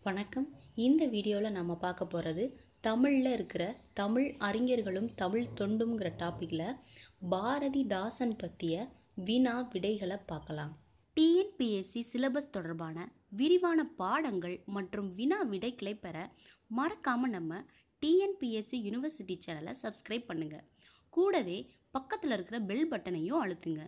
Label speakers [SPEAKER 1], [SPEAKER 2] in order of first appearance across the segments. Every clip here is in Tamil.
[SPEAKER 1] வணக்கம் இந்த வீடியோவில் நம்ம பார்க்க போகிறது தமிழில் இருக்கிற தமிழ் அறிஞர்களும் தமிழ் தொண்டுங்கிற டாப்பிக்கில் பாரதிதாசன் பற்றிய வினா விடைகளை பார்க்கலாம் டிஎன்பிஎஸ்சி சிலபஸ் தொடர்பான விரிவான பாடங்கள் மற்றும் வினா விடைகளை பெற மறக்காமல் நம்ம டிஎன்பிஎஸ்சி யூனிவர்சிட்டி சேனலை சப்ஸ்கிரைப் பண்ணுங்கள் கூடவே பக்கத்தில் இருக்கிற பெல் பட்டனையும் அழுத்துங்க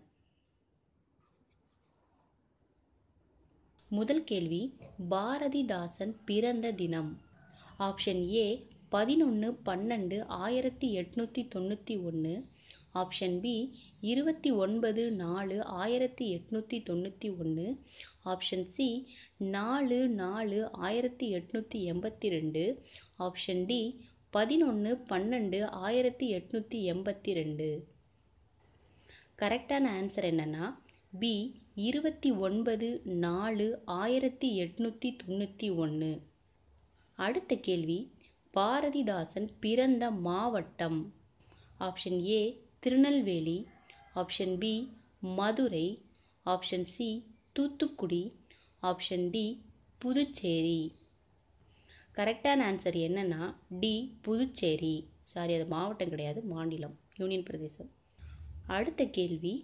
[SPEAKER 1] முதல் கேள்வி பாரதிதாசன் பிறந்த தினம் ஆப்ஷன் ஏ பதினொன்று பன்னெண்டு ஆயிரத்தி எட்நூற்றி தொண்ணூற்றி ஒன்று ஆப்ஷன் பி இருபத்தி ஒன்பது நாலு ஆயிரத்தி எட்நூற்றி தொண்ணூற்றி ஒன்று ஆப்ஷன் சி நாலு நாலு ஆயிரத்தி எட்நூற்றி எண்பத்தி ரெண்டு ஆப்ஷன் டி பதினொன்று பன்னெண்டு ஆயிரத்தி எட்நூற்றி எண்பத்தி ரெண்டு கரெக்டான ஆன்சர் என்னென்னா பி இருபத்தி ஒன்பது நாலு ஆயிரத்தி எட்நூற்றி தொண்ணூற்றி ஒன்று அடுத்த கேள்வி பாரதிதாசன் பிறந்த மாவட்டம் option A Tirunelveli option B Madurai option C Thoothukudi option D Puducherry கரெக்டான ஆன்சர் என்னன்னா டி புதுச்சேரி சாரி அது மாவட்டம் கிடையாது மாநிலம் யூனியன் பிரதேசம் அடுத்த கேள்வி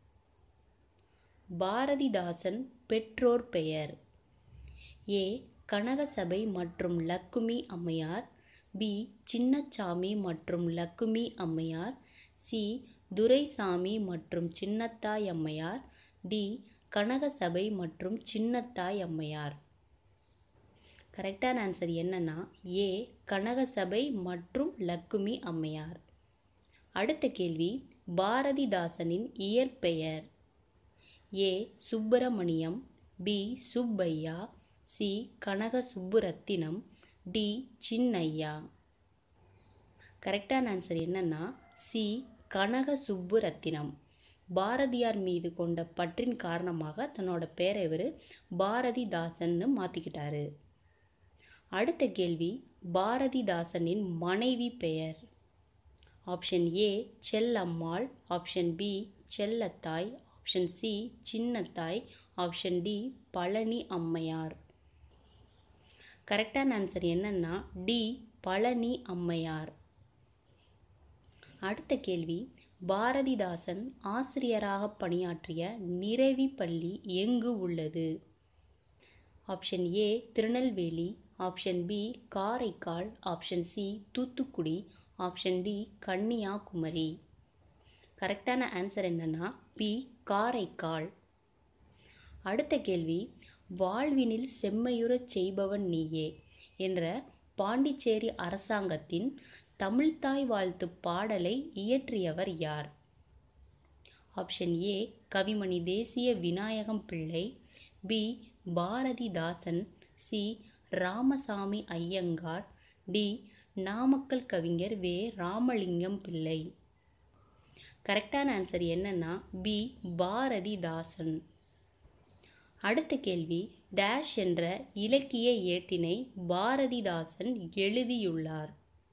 [SPEAKER 1] பாரதிதாசன் பெற்றோர் பெயர் ஏ கனகசபை மற்றும் லக்குமி அம்மையார் பி சின்னச்சாமி மற்றும் லக்குமி அம்மையார் சி துரைசாமி மற்றும் சின்னத்தாய் அம்மையார் டி கனகசபை மற்றும் சின்னத்தாய் அம்மையார் கரெக்டான ஆன்சர் என்னன்னா ஏ கனகசபை மற்றும் லக்குமி அம்மையார் அடுத்த கேள்வி பாரதிதாசனின் இயற்பெயர் A Subramaniam B Subbaiah C Kanaka Subburathinam D Chinnaiah கரெக்டான ஆன்சர் என்னன்னா சி கனக சுப்புரத்தினம் பாரதியார் மீது கொண்ட பற்றின் காரணமாக தன்னோட பேரை இவர் பாரதிதாசன்னு மாற்றிக்கிட்டாரு அடுத்த கேள்வி பாரதிதாசனின் மனைவி பெயர் option A Chellammal option B Chellathai option C Chinnathai option D Palani Ammaiyar கரெக்டான ஆன்சர் என்னன்னா டி பழனி அம்மையார் அடுத்த கேள்வி பாரதிதாசன் ஆசிரியராக பணியாற்றிய நிறைவி பள்ளி எங்கு உள்ளது option A Tirunelveli option B Karaikal option C Thoothukudi option D Kanyakumari கரெக்டான ஆன்சர் என்னன்னா பி காரைக்கால் அடுத்த கேள்வி வாழ்வினில் செம்மையுறச் செய்பவன் நீயே என்ற பாண்டிச்சேரி அரசாங்கத்தின் தமிழ்தாய் வாழ்த்து பாடலை இயற்றியவர் யார் option A Kavimani Desiya Vinayagam Pillai B Bharathidasan C Ramasamy Iyengar D Namakkal Kavignar V Ramalingam பிள்ளை கரெக்டான ஆன்சர் என்னன்னா பி பாரதிதாசன் அடுத்த கேள்வி டேஷ் என்ற இலக்கிய ஏட்டினை பாரதிதாசன் எழுதியுள்ளார்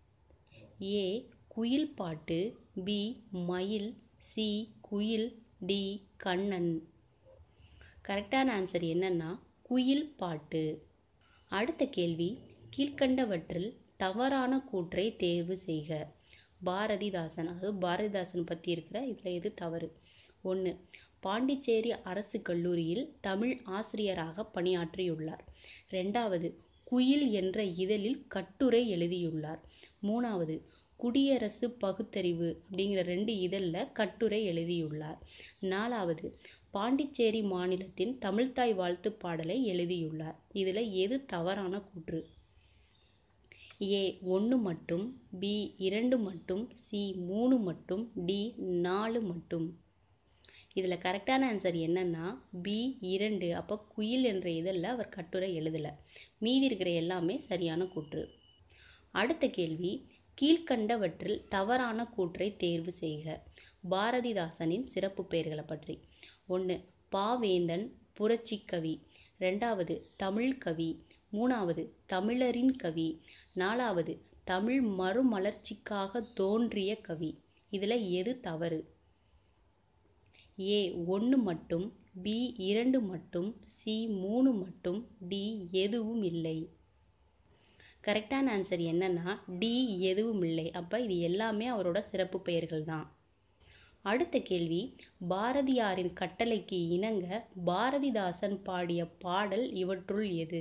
[SPEAKER 1] ஏ குயில் பாட்டு பி மயில் சி குயில் டி கண்ணன் கரெக்டான ஆன்சர் என்னன்னா குயில் பாட்டு அடுத்த கேள்வி கீழ்கண்டவற்றில் தவறான கூற்றை தேர்வு செய்க பாரதிதாசன் அதாவது பாரதிதாசன் பற்றி இருக்கிற இதில் எது தவறு ஒன்று பாண்டிச்சேரி அரசு கல்லூரியில் தமிழ் ஆசிரியராக பணியாற்றியுள்ளார் ரெண்டாவது குயில் என்ற இதழில் கட்டுரை எழுதியுள்ளார் மூணாவது குடியரசு பகுத்தறிவு அப்படிங்கிற ரெண்டு இதழில் கட்டுரை எழுதியுள்ளார் நாலாவது பாண்டிச்சேரி மாநிலத்தின் தமிழ்தாய் வாழ்த்து பாடலை எழுதியுள்ளார் இதில் எது தவறான கூற்று ஏ ஒன்று மட்டும் பி இரண்டு மட்டும் சி மூணு மட்டும் டி நாலு மட்டும் இதில் கரெக்டான ஆன்சர் என்னன்னா பி இரண்டு அப்போ குயில் என்ற இதழில் அவர் கட்டுரை எழுதலை மீதி இருக்கிற எல்லாமே சரியான கூற்று அடுத்த கேள்வி கீழ்கண்டவற்றில் தவறான கூற்றை தேர்வு செய்க பாரதிதாசனின் சிறப்பு பெயர்களை பற்றி ஒன்று பாவேந்தன் புரட்சி கவி ரெண்டாவது தமிழ் கவி மூணாவது தமிழரின் கவி நாலாவது தமிழ் மறுமலர்ச்சிக்காக தோன்றிய கவி இதில் எது தவறு ஏ ஒன்று மட்டும் பி இரண்டு மட்டும் சி மூணு மட்டும் டி எதுவும் இல்லை கரெக்டான ஆன்சர் என்னன்னா டி எதுவும் இல்லை அப்போ இது எல்லாமே அவரோட சிறப்பு பெயர்கள் தான் அடுத்த கேள்வி பாரதியாரின் கட்டளைக்கு இணங்க பாரதிதாசன் பாடிய பாடல் இவற்றுள் எது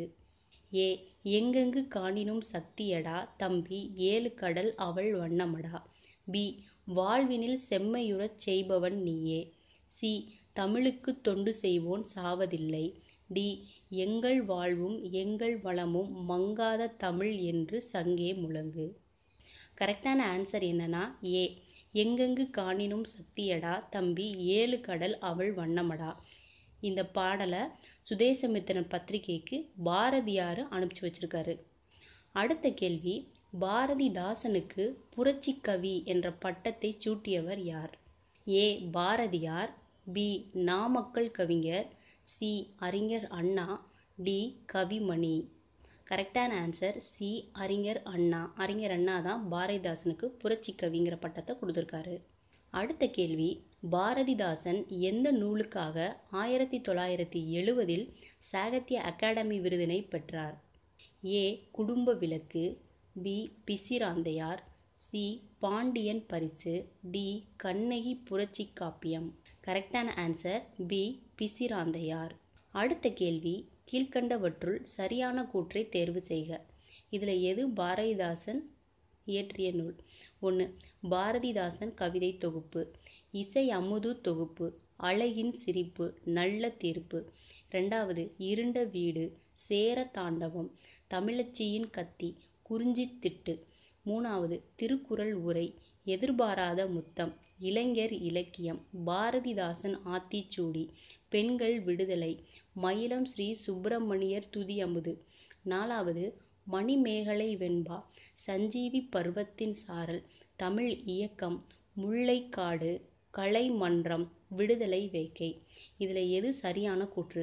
[SPEAKER 1] ஏ எங்கெங்கு காணினும் சக்தியடா தம்பி ஏழு கடல் அவள் வண்ணமடா பி வாழ்வினில் செம்மையுறச் செய்பவன் நீயே சி தமிழுக்கு தொண்டு செய்வோன் சாவதில்லை டி எங்கள் வாழ்வும் எங்கள் வளமும் மங்காத தமிழ் என்று சங்கே முழங்கு கரெக்டான ஆன்சர் என்னன்னா ஏ எங்கெங்கு காணினும் சக்தியடா தம்பி ஏழு கடல் அவள் வண்ணமடா இந்த பாடலை சுதேசமித்திரன் பத்திரிகைக்கு பாரதியார் அனுப்பிச்சி வச்சிருக்காரு அடுத்த கேள்வி பாரதிதாசனுக்கு புரட்சி கவி என்ற பட்டத்தை சூட்டியவர் யார் ஏ பாரதியார் பி நாமக்கல் கவிஞர் சி அறிஞர் அண்ணா டி கவிமணி கரெக்டான ஆன்சர் சி அறிஞர் அண்ணா அறிஞர் அண்ணா தான் பாரதிதாசனுக்கு புரட்சி கவிங்கிற பட்டத்தை கொடுத்துருக்காரு அடுத்த கேள்வி பாரதிதாசன் எந்த நூலுக்காக ஆயிரத்தி தொள்ளாயிரத்தி எழுவதில் சாகித்ய அகாடமி விருதினை பெற்றார் ஏ குடும்ப விளக்கு பி பிசிராந்தையார் சி பாண்டியன் பரிசு டி கண்ணகி புரட்சி காப்பியம் கரெக்டான ஆன்சர் பி பிசிராந்தையார் அடுத்த கேள்வி கீழ்கண்டவற்றுள் சரியான கூற்றை தேர்வு செய்க இதில் எது பாரதிதாசன் இயற்றிய நூல் ஒன்று பாரதிதாசன் கவிதை தொகுப்பு இசை அமுது தொகுப்பு அழகின் சிரிப்பு நல்ல தீர்ப்பு ரெண்டாவது இருண்ட வீடு சேர தாண்டவம் தமிழச்சியின் கத்தி குறிஞ்சி திட்டு மூணாவது திருக்குறள் உரை எதிர்பாராத முத்தம் இளைஞர் இலக்கியம் பாரதிதாசன் ஆத்திச்சூடி பெண்கள் விடுதலை மயிலம் ஸ்ரீ சுப்பிரமணியர் துதியமுது நாலாவது மணிமேகலை வெண்பா சஞ்சீவி பர்வத்தின் சாரல் தமிழ் இயக்கம் முல்லைக்காடு கலைமன்றம் விடுதலை வேக்கை இதில் எது சரியான கூற்று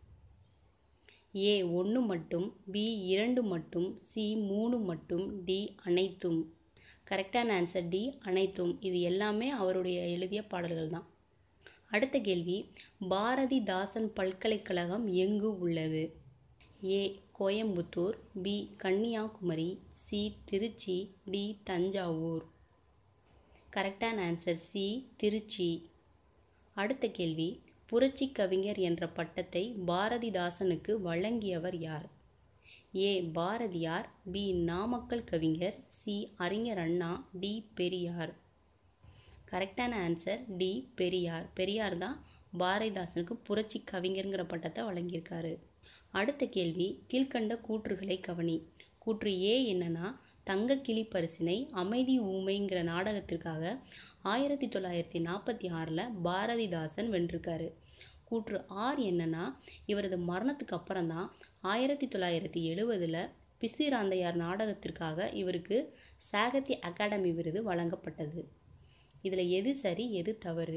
[SPEAKER 1] ஏ ஒன்று மட்டும் பி இரண்டு மட்டும் சி மூணு மட்டும் டி அனைத்தும் கரெக்டான ஆன்சர் டி அனைத்தும் இது எல்லாமே அவருடைய எழுதிய பாடல்கள் தான் அடுத்த கேள்வி பாரதிதாசன் பல்கலைக்கழகம் எங்கு உள்ளது A Coimbatore B Kanyakumari C Trichy D Thanjavur கரெக்டான ஆன்சர் சி திருச்சி அடுத்த கேள்வி புரட்சி கவிஞர் என்ற பட்டத்தை பாரதிதாசனுக்கு வழங்கியவர் யார் ஏ பாரதியார் பி நாமக்கல் கவிஞர் சி அறிஞர் அண்ணா டி பெரியார் கரெக்டான ஆன்சர் டி பெரியார் பெரியார் தான் பாரதிதாசனுக்கு புரட்சி கவிஞருங்கிற பட்டத்தை வழங்கியிருக்காரு அடுத்த கேள்வி கீழ்கண்ட கூற்றுகளை கவனி கூற்று ஏ என்னன்னா தங்கக்கிளி பரிசினை அமைதி ஊமைங்கிற நாடகத்திற்காக ஆயிரத்தி தொள்ளாயிரத்தி நாற்பத்தி ஆறில் பாரதிதாசன் வென்றிருக்காரு கூற்று ஆர் என்னன்னா இவரது மரணத்துக்கு அப்புறம் தான் ஆயிரத்தி தொள்ளாயிரத்தி எழுவதில் பிசிராந்தையார் நாடகத்திற்காக இவருக்கு சாகித்ய அகாடமி விருது வழங்கப்பட்டது இதில் எது சரி எது தவறு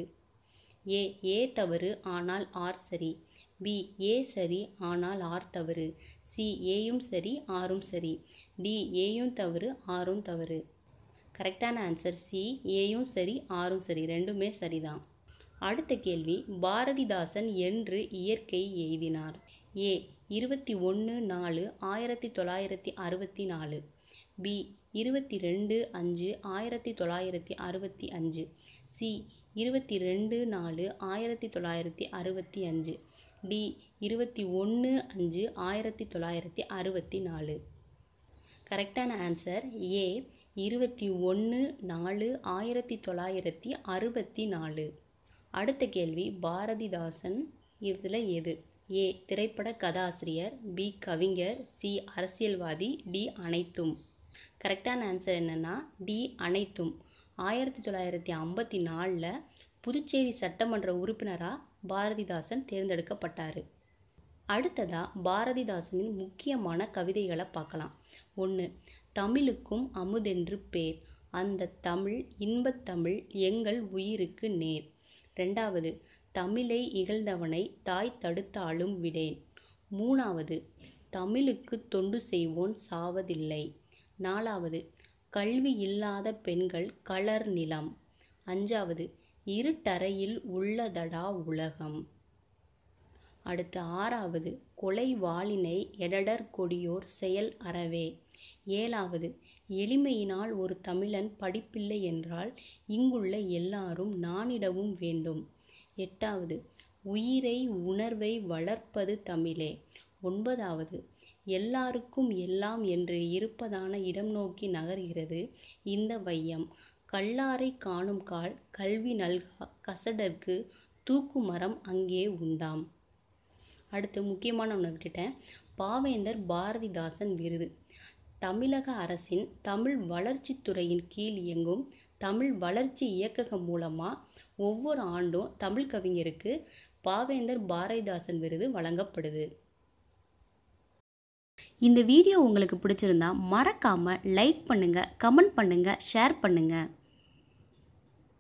[SPEAKER 1] ஏ ஏ தவறு ஆனால் ஆர் சரி பி ஏ சரி ஆனால் ஆர் தவறு சி ஏயும் சரி ஆரும் சரி டி ஏயும் தவறு ஆரும் தவறு கரெக்டான ஆன்சர் சி ஏயும் சரி ஆரும் சரி ரெண்டுமே சரிதான் அடுத்த கேள்வி பாரதிதாசன் என்று இயற்கை எய்தினார் ஏ இருபத்தி ஒன்று நாலு ஆயிரத்தி தொள்ளாயிரத்தி அறுபத்தி நாலு பி இருபத்தி ரெண்டு அஞ்சு ஆயிரத்தி தொள்ளாயிரத்தி அறுபத்தி அஞ்சு சி இருபத்தி ரெண்டு நாலு ஆயிரத்தி தொள்ளாயிரத்தி அறுபத்தி அஞ்சு டி இருபத்தி ஒன்று அஞ்சு ஆயிரத்தி தொள்ளாயிரத்தி அறுபத்தி நாலு கரெக்டான ஆன்சர் ஏ இருபத்தி ஒன்று நாலு ஆயிரத்தி தொள்ளாயிரத்தி அறுபத்தி நாலு அடுத்த கேள்வி பாரதிதாசன் இதில் எது ஏ திரைப்பட கதாசிரியர் பி கவிஞர் சி அரசியல்வாதி டி அனைத்தும் கரெக்டான ஆன்சர் என்னென்னா டி அனைத்தும் ஆயிரத்தி தொள்ளாயிரத்தி ஐம்பத்தி நாலில் புதுச்சேரி சட்டமன்ற உறுப்பினராக பாரதிதாசன் தேர்ந்தெடுக்கப்பட்டார் அடுத்ததா பாரதிதாசனின் முக்கியமான கவிதைகளை பார்க்கலாம் ஒன்று தமிழுக்கும் அமுதென்று பேர் அந்த தமிழ் இன்பத்தமிழ் எங்கள் உயிருக்கு நேர் ரெண்டாவது தமிழை இகழ்ந்தவனை தாய் தடுத்தாலும் விடேன் மூணாவது தமிழுக்கு தொண்டு செய்வோன் சாவதில்லை நாலாவது கல்வி இல்லாத பெண்கள் கலர் நிலம் அஞ்சாவது இருட்டறையில் உள்ளதடா உலகம் அடுத்து ஆறாவது கொலை வாளினை எடடர் கொடியோர் செயல் அறவே ஏழாவது எளிமையினால் ஒரு தமிழன் படிப்பில்லை என்றால் இங்குள்ள எல்லாரும் நானிடவும் வேண்டும் எட்டாவது உயிரை உணர்வை வளர்ப்பது தமிழே ஒன்பதாவது எல்லாருக்கும் எல்லாம் என்று இருப்பதான இடம் நோக்கி நகர்கிறது இந்த வையம் கல்லாரை காணும் கால் கல்வி நல்கா கசடர்க்கு தூக்கு மரம் அங்கே உண்டாம் அடுத்து முக்கியமான ஒன்று விட்டுட்டேன் பாவேந்தர் பாரதிதாசன் விருது தமிழக அரசின் தமிழ் வளர்ச்சித்துறையின் கீழ் இயங்கும் தமிழ் வளர்ச்சி இயக்ககம் மூலமாக ஒவ்வொரு ஆண்டும் தமிழ் கவிஞருக்கு பாவேந்தர் பாரதிதாசன் விருது வழங்கப்படுது இந்த வீடியோ உங்களுக்கு பிடிச்சிருந்தா மறக்காமல் லைக் பண்ணுங்கள் கமெண்ட் பண்ணுங்கள் ஷேர் பண்ணுங்கள்